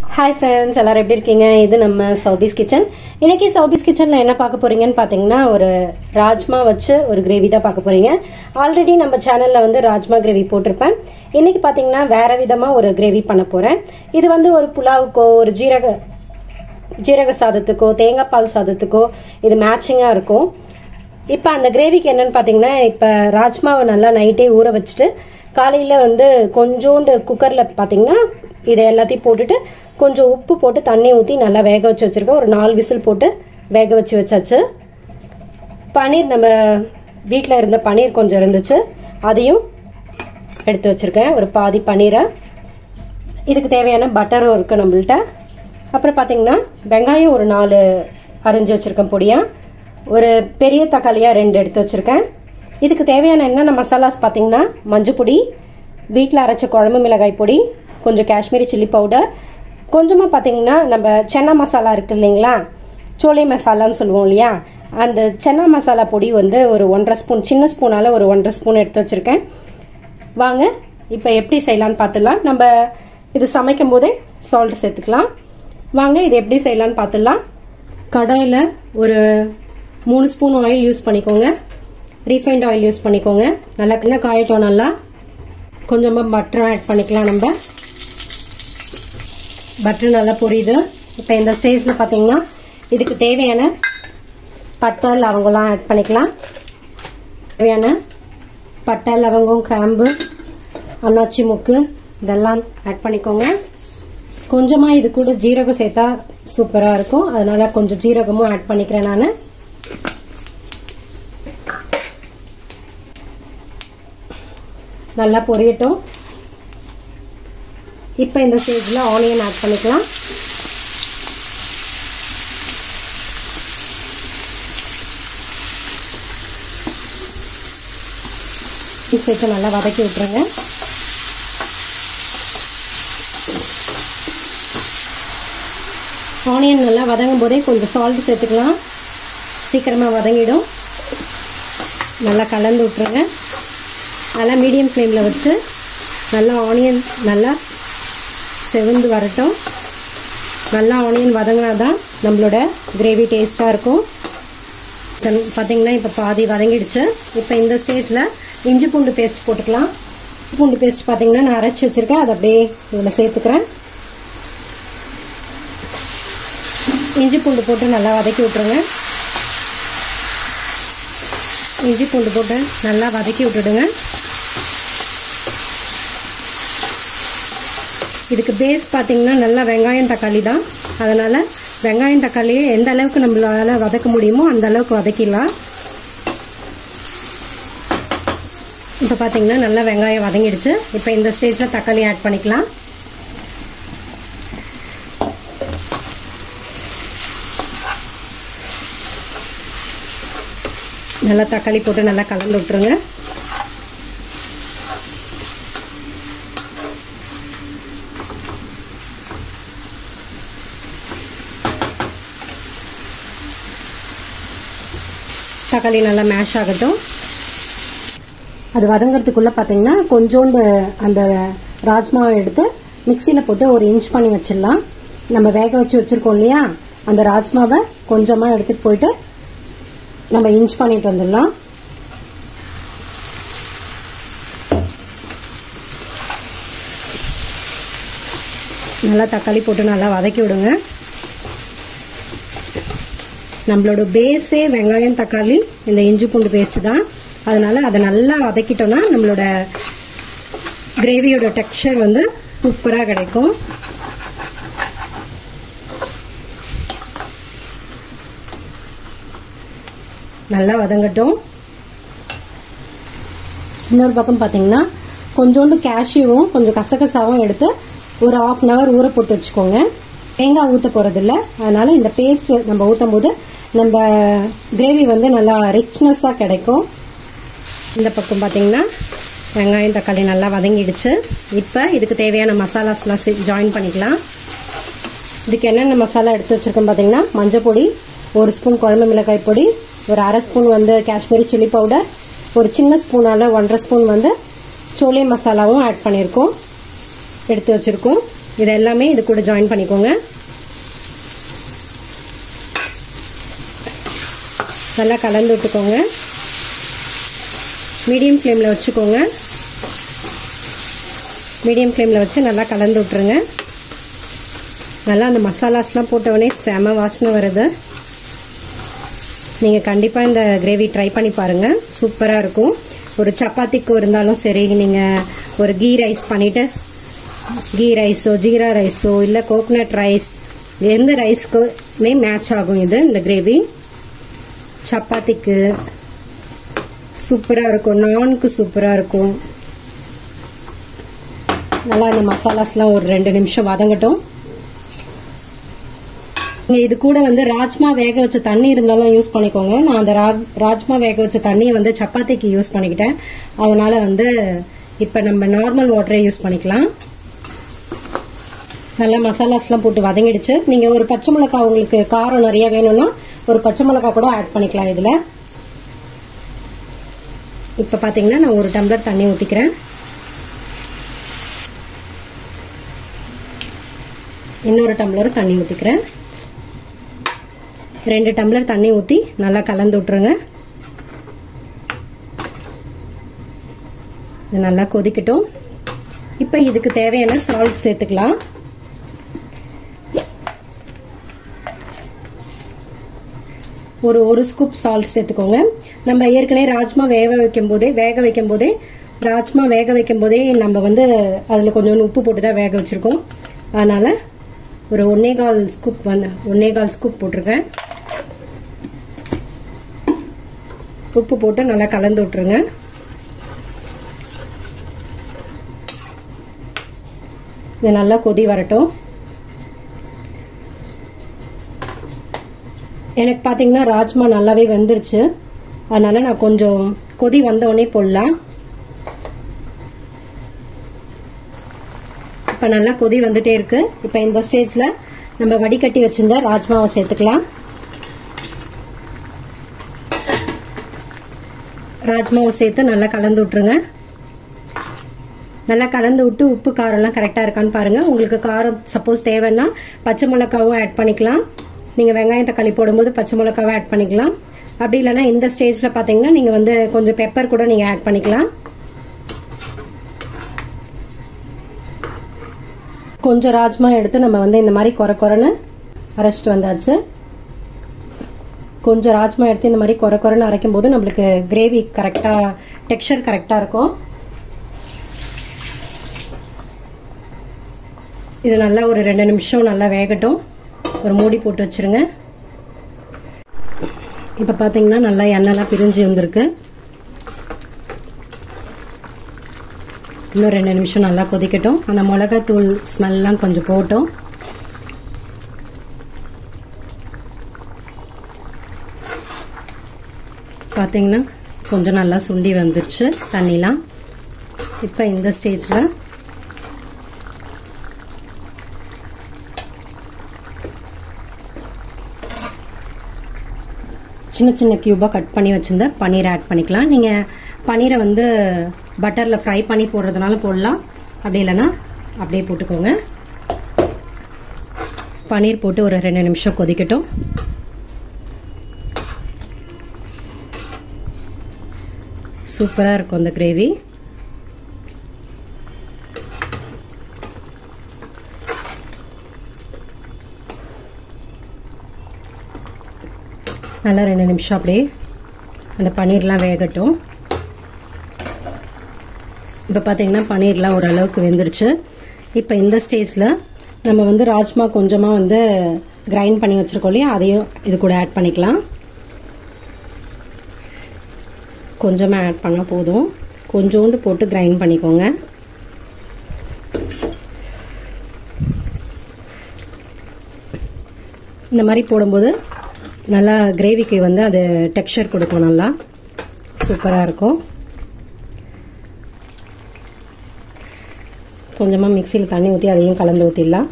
hi friends எல்லாரும் எப்படி இருக்கீங்க இது நம்ம சௌபிஸ் கிச்சன் இன்னைக்கு சௌபிஸ் கிச்சனில் என்ன பார்க்க போறீங்கன்னு பார்த்தீங்கன்னா ஒரு ராஜ்மா வச்சு ஒரு கிரேவி தான் பார்க்க போறீங்க ஆல்ரெடி நம்ம சேனலில் வந்து ராஜ்மா கிரேவி போட்டிருப்பேன் இன்னைக்கு பார்த்தீங்கன்னா வேற விதமாக ஒரு கிரேவி பண்ண போகிறேன் இது வந்து ஒரு புலாவுக்கோ ஒரு ஜீரக ஜீரக சாதத்துக்கோ தேங்காய் பால் சாதத்துக்கோ இது மேட்சிங்காக இருக்கும் இப்போ அந்த கிரேவிக்கு என்னன்னு பார்த்தீங்கன்னா இப்போ ராஜ்மாவை நல்லா நைட்டே ஊற வச்சுட்டு காலையில் வந்து கொஞ்சோண்டு குக்கரில் பார்த்தீங்கன்னா இதை எல்லாத்தையும் போட்டுட்டு கொஞ்சம் உப்பு போட்டு தண்ணி ஊற்றி நல்லா வேக வச்சு வச்சுருக்கேன் ஒரு நாலு விசில் போட்டு வேக வச்சு வச்சாச்சு பன்னீர் நம்ம வீட்டில் இருந்த பன்னீர் கொஞ்சம் இருந்துச்சு அதையும் எடுத்து வச்சுருக்கேன் ஒரு பாதி பன்னீரை இதுக்கு தேவையான பட்டரும் இருக்குது நம்மள்ட்ட அப்புறம் பார்த்தீங்கன்னா வெங்காயம் ஒரு நாலு அரிஞ்சு வச்சுருக்கேன் பொடியாக ஒரு பெரிய தக்காளியாக ரெண்டு எடுத்து வச்சுருக்கேன் இதுக்கு தேவையான என்னென்ன மசாலாஸ் பார்த்தீங்கன்னா மஞ்சள் பொடி வீட்டில் அரைச்ச குழம்பு மிளகாய் பொடி கொஞ்சம் காஷ்மீரி சில்லி பவுடர் கொஞ்சமாக பார்த்தீங்கன்னா நம்ம சென்னா மசாலா இருக்குது இல்லைங்களா சோலை மசாலான்னு சொல்லுவோம் இல்லையா அந்த சென்னா மசாலா பொடி வந்து ஒரு ஒன்றரை ஸ்பூன் சின்ன ஸ்பூனால் ஒரு ஒன்றரை ஸ்பூன் எடுத்து வச்சுருக்கேன் வாங்க இப்போ எப்படி செய்யலான்னு பார்த்துடலாம் நம்ம இது சமைக்கும் போதே சால்ட் சேர்த்துக்கலாம் வாங்க இது எப்படி செய்யலான்னு பார்த்துடலாம் கடாயில் ஒரு மூணு ஸ்பூன் ஆயில் யூஸ் பண்ணிக்கோங்க ரீஃபைண்ட் ஆயில் யூஸ் பண்ணிக்கோங்க நல்லா என்ன காயட்டும் நல்லா கொஞ்சமாக பட்டரும் ஆட் பண்ணிக்கலாம் நம்ம பட்டர் நல்லா பொரியுது இப்போ இந்த ஸ்டேஜில் பார்த்தீங்கன்னா இதுக்கு தேவையான பட்டை லவங்கம்லாம் ஆட் பண்ணிக்கலாம் தேவையான பட்டை லவங்கம் கிராம்பு அன்னாச்சி முக்கு இதெல்லாம் ஆட் பண்ணிக்கோங்க கொஞ்சமாக இது கூட ஜீரகம் சேர்த்தா சூப்பராக இருக்கும் அதனால கொஞ்சம் ஜீரகமும் ஆட் பண்ணிக்கிறேன் நான் நல்லா பொரியட்டும் இப்போ இந்த ஸ்டேஜில் ஆனியன் ஆட் பண்ணிக்கலாம் சேர்த்து நல்லா வதக்கி விட்டுருங்க ஆனியன் நல்லா வதங்கும் போதே கொஞ்சம் சால்ட் சேர்த்துக்கலாம் சீக்கிரமாக வதங்கிடும் நல்லா கலந்து விட்டுருங்க நல்லா மீடியம் ஃப்ளேமில் வச்சு நல்லா ஆனியன் நல்லா செவந்து வரட்டும் நல்லா ஆனியன் வதங்கினா தான் நம்மளோட கிரேவி டேஸ்ட்டாக இருக்கும் பார்த்தீங்கன்னா இப்போ பாதி வதங்கிடுச்சு இப்போ இந்த ஸ்டேஜில் இஞ்சி பூண்டு பேஸ்ட் போட்டுக்கலாம் இஞ்சி பூண்டு பேஸ்ட் பார்த்தீங்கன்னா நான் அரைச்சி வச்சுருக்கேன் அதை அப்படியே இதில் சேர்த்துக்கிறேன் இஞ்சி பூண்டு போட்டு நல்லா வதக்கி விட்ருங்க இஞ்சி பூண்டு போட்டு நல்லா வதக்கி விட்டுடுங்க இதுக்கு பேஸ் பார்த்தீங்கன்னா நல்லா வெங்காயம் தக்காளி தான் அதனால் வெங்காயம் தக்காளியை எந்த அளவுக்கு நம்மளால் வதக்க முடியுமோ அந்த அளவுக்கு வதக்கிடலாம் இப்போ பார்த்தீங்கன்னா நல்லா வெங்காயம் வதங்கிடுச்சு இப்போ இந்த ஸ்டேஜில் தக்காளி ஆட் பண்ணிக்கலாம் நல்லா தக்காளி போட்டு நல்லா கலந்து விட்டுருங்க தக்காளி நல்லா மேஷ் ஆகட்டும் அது வதங்கிறதுக்குள்ளே பார்த்தீங்கன்னா கொஞ்சோண்டு அந்த ராஜ்மாவை எடுத்து மிக்சியில் போட்டு ஒரு இன்ச் பண்ணி வச்சிடலாம் நம்ம வேக வச்சு வச்சுருக்கோம் இல்லையா அந்த ராஜ்மாவை கொஞ்சமாக எடுத்துகிட்டு போயிட்டு நம்ம இன்ச் பண்ணிட்டு வந்துடலாம் நல்லா தக்காளி போட்டு நல்லா வதக்கி விடுங்க நம்மளோட பேஸே வெங்காயம் தக்காளி இந்த இஞ்சி பூண்டு பேஸ்ட் தான் அதனால அதை நல்லா வதக்கிட்டோம்னா நம்மளோட கிரேவியோட டெக்ஸ்சர் வந்து சூப்பராக கிடைக்கும் நல்லா வதங்கட்டும் இன்னொரு பக்கம் பார்த்தீங்கன்னா கொஞ்சோண்டு கேஷ்யூவும் கொஞ்சம் கசகசாவும் எடுத்து ஒரு ஆஃப் அன் ஹவர் ஊற போட்டு வச்சுக்கோங்க தேங்காய் ஊற்ற போகிறதில்ல அதனால இந்த பேஸ்ட் நம்ம ஊற்றும் போது நம்ம கிரேவி வந்து நல்லா ரிச்னஸாக கிடைக்கும் இந்த பக்கம் பார்த்தீங்கன்னா வெங்காயம் தக்காளி நல்லா வதங்கிடுச்சு இப்போ இதுக்கு தேவையான மசாலாஸ்லாம் ஜாயின் பண்ணிக்கலாம் இதுக்கு என்னென்ன மசாலா எடுத்து வச்சுருக்கோம் பார்த்தீங்கன்னா மஞ்சள் பொடி ஒரு ஸ்பூன் குழம்பு மிளகாய் பொடி ஒரு அரை ஸ்பூன் வந்து காஷ்மீரி சில்லி பவுடர் ஒரு சின்ன ஸ்பூனால் ஒன்றரை ஸ்பூன் வந்து சோலை மசாலாவும் ஆட் பண்ணியிருக்கோம் எடுத்து வச்சுருக்கோம் இது எல்லாமே இது கூட ஜாயின் பண்ணிக்கோங்க நல்லா கலந்து விட்டுக்கோங்க மீடியம் ஃப்ளேமில் வச்சுக்கோங்க மீடியம் ஃப்ளேமில் வச்சு நல்லா கலந்து விட்ருங்க நல்லா அந்த மசாலாஸ்லாம் போட்டவுடனே செம வாசனை வருது நீங்கள் கண்டிப்பாக இந்த கிரேவி ட்ரை பண்ணி பாருங்கள் சூப்பராக இருக்கும் ஒரு சப்பாத்திக்கு இருந்தாலும் சரி நீங்கள் ஒரு கீ ரைஸ் பண்ணிவிட்டு கீ ரைஸோ ஜீரா ரைஸோ இல்லை கோகனட் ரைஸ் எந்த ரைஸ்க்குமே மேட்ச் ஆகும் இது இந்த கிரேவி சப்பாத்திக்கு சூப்பராக இருக்கும் நானுக்கு சூப்பராக இருக்கும் நல்லா இந்த மசாலாஸ்லாம் ஒரு ரெண்டு நிமிஷம் வதங்கட்டும் நீங்கள் இது கூட வந்து ராஜ்மா வேக வச்ச தண்ணி இருந்தாலும் யூஸ் பண்ணிக்கோங்க நான் அந்த ராஜ்மா வேக வச்ச தண்ணியை வந்து சப்பாத்திக்கு யூஸ் பண்ணிக்கிட்டேன் அதனால வந்து இப்போ நம்ம நார்மல் வாட்டரே யூஸ் பண்ணிக்கலாம் நல்லா மசாலாஸ்லாம் போட்டு வதங்கிடுச்சு நீங்கள் ஒரு பச்சை மிளகாய் உங்களுக்கு காரம் நிறைய வேணும்னா ஒரு பச்சை மிளகாய் கூட ஆட் பண்ணிக்கலாம் இதில் இப்போ பார்த்தீங்கன்னா நான் ஒரு டம்ளர் தண்ணி ஊற்றிக்கிறேன் இன்னொரு டம்ளர் தண்ணி ஊற்றிக்கிறேன் ரெண்டு டம்ளர் தண்ணி ஊற்றி நல்லா கலந்து விட்ருங்க இது நல்லா கொதிக்கட்டும் இப்போ இதுக்கு தேவையான சால்ட் சேர்த்துக்கலாம் ஒரு ஒரு ஸ்கூப் சால்ட் சேர்த்துக்கோங்க நம்ம ஏற்கனவே ராஜ்மா வேக வைக்கும் போதே வேக வைக்கும் போதே ராஜ்மா வேக வைக்கும் போதே நம்ம வந்து அதில் கொஞ்சோண்டு உப்பு போட்டு தான் வேக வச்சுருக்கோம் அதனால் ஒரு ஒன்னே கால் ஸ்கூப் வந்து ஒன்னே கால் ஸ்கூப் போட்டிருக்கேன் உப்பு போட்டு நல்லா கலந்து விட்டுருங்க இது நல்லா கொதி வரட்டும் எனக்கு பார்த்தீங்கன்னா ராஜ்மா நல்லாவே வெந்துருச்சு அதனால நான் கொஞ்சம் கொதி வந்தோடனே போடலாம் இப்போ நல்லா கொதி வந்துட்டே இருக்கு இப்போ இந்த ஸ்டேஜில் நம்ம வடிகட்டி வச்சிருந்த ராஜ்மாவை சேர்த்துக்கலாம் ராஜ்மாவை சேர்த்து நல்லா கலந்து விட்டுருங்க நல்லா கலந்து விட்டு உப்பு காரம்லாம் கரெக்டாக இருக்கான்னு பாருங்கள் உங்களுக்கு காரம் சப்போஸ் தேவைன்னா பச்சை மிளகாவும் ஆட் பண்ணிக்கலாம் நீங்கள் வெங்காயம் தக்காளி போடும்போது பச்சை மிளகாவை ஆட் பண்ணிக்கலாம் அப்படி இல்லைன்னா இந்த ஸ்டேஜில் பார்த்தீங்கன்னா நீங்கள் வந்து கொஞ்சம் பெப்பர் கூட நீங்கள் ஆட் பண்ணிக்கலாம் கொஞ்சம் ராஜ்மா எடுத்து நம்ம வந்து இந்த மாதிரி குறை குறைன்னு அரைச்சிட்டு வந்தாச்சு கொஞ்சம் ராஜ்மா எடுத்து இந்த மாதிரி குறை குறைன்னு அரைக்கும் போது நம்மளுக்கு கிரேவி கரெக்டாக டெக்ஸ்சர் கரெக்டாக இருக்கும் இது நல்லா ஒரு ரெண்டு நிமிஷம் நல்லா வேகட்டும் ஒரு மூடி போட்டு வச்சுருங்க இப்போ பார்த்தீங்கன்னா நல்லா எண்ணெய்லாம் பிரிஞ்சு வந்திருக்கு இன்னும் ரெண்டு நிமிஷம் நல்லா கொதிக்கட்டும் அந்த மிளகாத்தூள் ஸ்மெல்லாம் கொஞ்சம் போட்டோம் பார்த்தீங்கன்னா கொஞ்சம் நல்லா சுண்டி வந்துருச்சு தண்ணிலாம் இப்போ இந்த ஸ்டேஜில் சின்ன சின்ன க்யூபாக கட் பண்ணி வச்சுருந்த பன்னீர் ஆட் பண்ணிக்கலாம் நீங்கள் பன்னீரை வந்து பட்டரில் ஃப்ரை பண்ணி போடுறதுனால போடலாம் அப்படி இல்லைன்னா அப்படியே போட்டுக்கோங்க பன்னீர் போட்டு ஒரு ரெண்டு நிமிஷம் கொதிக்கட்டும் சூப்பராக இருக்கும் அந்த கிரேவி நல்லா ரெண்டு நிமிஷம் அப்படியே அந்த பன்னீர்லாம் வேகட்டும் இப்போ பார்த்தீங்கன்னா பன்னீர்லாம் ஓரளவுக்கு வெந்துருச்சு இப்போ இந்த ஸ்டேஜில் நம்ம வந்து ராஜ்மா கொஞ்சமாக வந்து கிரைண்ட் பண்ணி வச்சுருக்கோம் இல்லையா அதையும் இது கூட ஆட் பண்ணிக்கலாம் கொஞ்சமாக ஆட் பண்ணால் போதும் கொஞ்சோண்டு போட்டு கிரைண்ட் பண்ணிக்கோங்க இந்த மாதிரி போடும்போது நல்லா கிரேவிக்கு வந்து அது டெக்ஸ்சர் கொடுக்கும் நல்லா சூப்பராக இருக்கும் கொஞ்சமாக மிக்சியில் தண்ணி ஊற்றி அதையும் கலந்து ஊற்றிடலாம்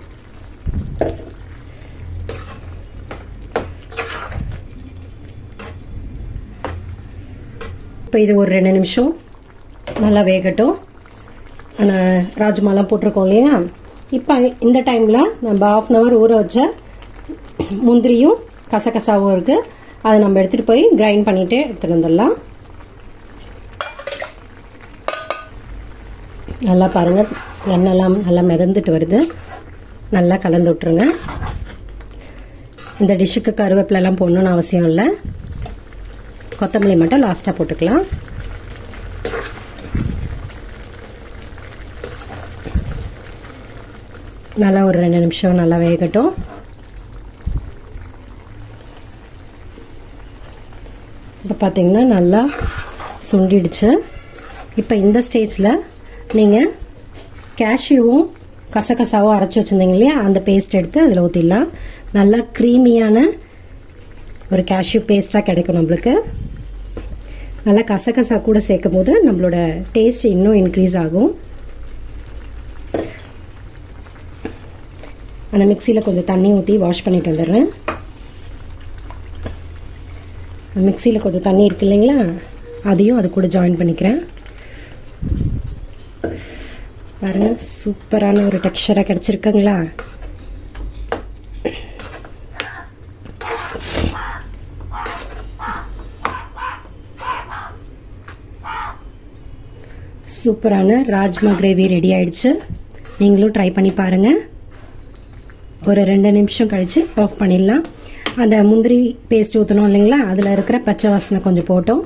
இப்போ இது ஒரு ரெண்டு நிமிஷம் நல்லா வேகட்டும் ஆனால் ராஜ்மாலாம் போட்டிருக்கோம் இல்லையா இப்போ இந்த டைமில் நம்ம ஆஃப் அன் ஹவர் ஊற வச்ச முந்திரியும் கசகசாவும் இருக்குது அதை நம்ம எடுத்துகிட்டு போய் கிரைண்ட் பண்ணிவிட்டு எடுத்துகிட்டு வந்துடலாம் நல்லா பாருங்கள் எண்ணெய்லாம் நல்லா மிதந்துட்டு வருது நல்லா கலந்து விட்ருங்க இந்த டிஷ்ஷுக்கு கருவேப்பிலெல்லாம் போடணுன்னு அவசியம் இல்லை கொத்தமல்லி மட்டும் லாஸ்ட்டாக போட்டுக்கலாம் நல்லா ஒரு ரெண்டு நிமிஷம் நல்லா வேகட்டும் இப்போ பார்த்தீங்கன்னா நல்லா சுண்டிடுச்சு இப்போ இந்த ஸ்டேஜில் நீங்கள் கேஷ்யூவும் கசகசாவும் அரைச்சி வச்சுருந்தீங்க இல்லையா அந்த பேஸ்ட் எடுத்து அதில் ஊற்றிடலாம் நல்லா க்ரீமியான ஒரு கேஷ்யூ பேஸ்ட்டாக கிடைக்கும் நம்மளுக்கு நல்லா கசகசா கூட சேர்க்கும் போது நம்மளோட டேஸ்ட் இன்னும் இன்க்ரீஸ் ஆகும் அந்த மிக்சியில் கொஞ்சம் தண்ணி ஊற்றி வாஷ் பண்ணிட்டு வந்துடுறேன் மிக்சியில் கொஞ்சம் தண்ணி இருக்கு இல்லைங்களா அதையும் அது கூட ஜாயின் பண்ணிக்கிறேன் பாருங்க சூப்பரான ஒரு டெக்ஸ்சராக கிடச்சிருக்குங்களா சூப்பரான ராஜ்மா கிரேவி ரெடி ஆயிடுச்சு நீங்களும் ட்ரை பண்ணி பாருங்கள் ஒரு ரெண்டு நிமிஷம் கழித்து ஆஃப் பண்ணிடலாம் அந்த முந்திரி பேஸ்ட் ஊற்றணும் இல்லைங்களா அதில் இருக்கிற பச்சை வாசனை கொஞ்சம் போட்டோம்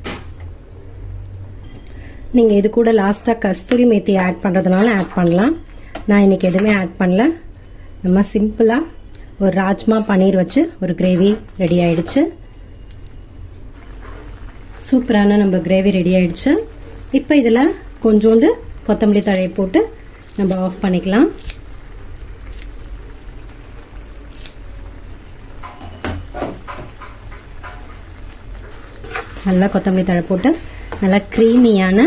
நீங்கள் இது கூட லாஸ்ட்டாக கஸ்தூரி மேத்தி ஆட் பண்ணுறதுனால ஆட் பண்ணலாம் நான் இன்றைக்கி எதுவுமே ஆட் பண்ணல நம்ம சிம்பிளாக ஒரு ராஜ்மா பன்னீர் வச்சு ஒரு கிரேவி ரெடி ஆயிடுச்சு சூப்பரான நம்ம கிரேவி ரெடி ஆயிடுச்சு இப்போ இதில் கொஞ்சோண்டு கொத்தமல்லி தழையை போட்டு நம்ம ஆஃப் பண்ணிக்கலாம் நல்லா கொத்தமல்லி தழை போட்டு நல்லா க்ரீமியான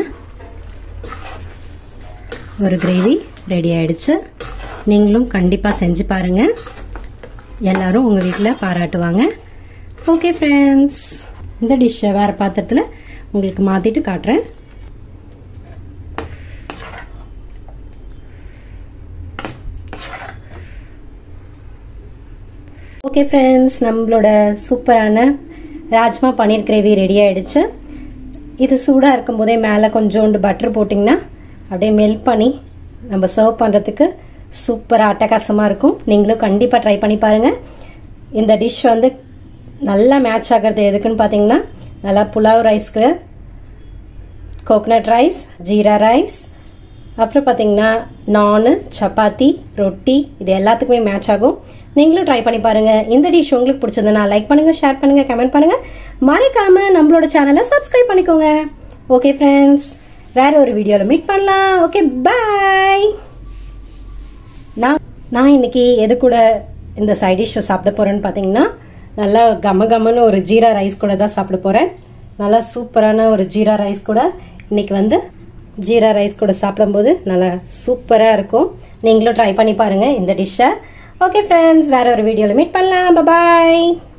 ஒரு கிரேவி ரெடி ஆயிடுச்சு நீங்களும் கண்டிப்பாக செஞ்சு பாருங்கள் எல்லாரும் உங்கள் வீட்டில் பாராட்டுவாங்க ஓகே ஃப்ரெண்ட்ஸ் இந்த டிஷ்ஷை வேறு பாத்திரத்தில் உங்களுக்கு மாற்றிட்டு காட்டுறேன் ஓகே ஃப்ரெண்ட்ஸ் நம்மளோட சூப்பரான ராஜ்மா பன்னீர் கிரேவி ரெடி ஆயிடுச்சு இது சூடாக இருக்கும் போதே மேலே கொஞ்சோண்டு பட்டர் போட்டிங்கன்னா அப்படியே மெல்ட் பண்ணி நம்ம சர்வ் பண்ணுறதுக்கு சூப்பராக அட்டகாசமாக இருக்கும் நீங்களும் கண்டிப்பாக ட்ரை பண்ணி பாருங்கள் இந்த டிஷ் வந்து நல்லா மேட்ச் ஆகிறது எதுக்குன்னு பார்த்தீங்கன்னா நல்லா புலாவ் ரைஸ்க்கு கோகனட் ரைஸ் ஜீரா ரைஸ் அப்புறம் பார்த்தீங்கன்னா நானு சப்பாத்தி ரொட்டி இது எல்லாத்துக்குமே மேட்ச் ஆகும் நீங்களும் ட்ரை பண்ணி பாருங்க இந்த டிஷ் உங்களுக்கு பிடிச்சதுன்னா லைக் பண்ணுங்க ஷேர் பண்ணுங்க கமெண்ட் பண்ணுங்க மறக்காம நம்மளோட சேனலை சப்ஸ்கிரைப் பண்ணிக்கோங்க ஓகே ஃப்ரெண்ட்ஸ் வேற ஒரு வீடியோவில் மீட் பண்ணலாம் ஓகே பாய் நான் நான் இன்னைக்கு எது கூட இந்த சைட் டிஷ்ஷை சாப்பிட போறேன்னு பார்த்தீங்கன்னா நல்லா கம கமன்னு ஒரு ஜீரா ரைஸ் கூட தான் சாப்பிட போறேன் நல்லா சூப்பரான ஒரு ஜீரா ரைஸ் கூட இன்னைக்கு வந்து ஜீரா ரைஸ் கூட சாப்பிடும்போது நல்லா சூப்பராக இருக்கும் நீங்களும் ட்ரை பண்ணி பாருங்க இந்த டிஷ்ஷை ஓகே ஃப்ரெண்ட்ஸ் வேற ஒரு வீடியோவில் மீட் பண்ணலாம் பாய்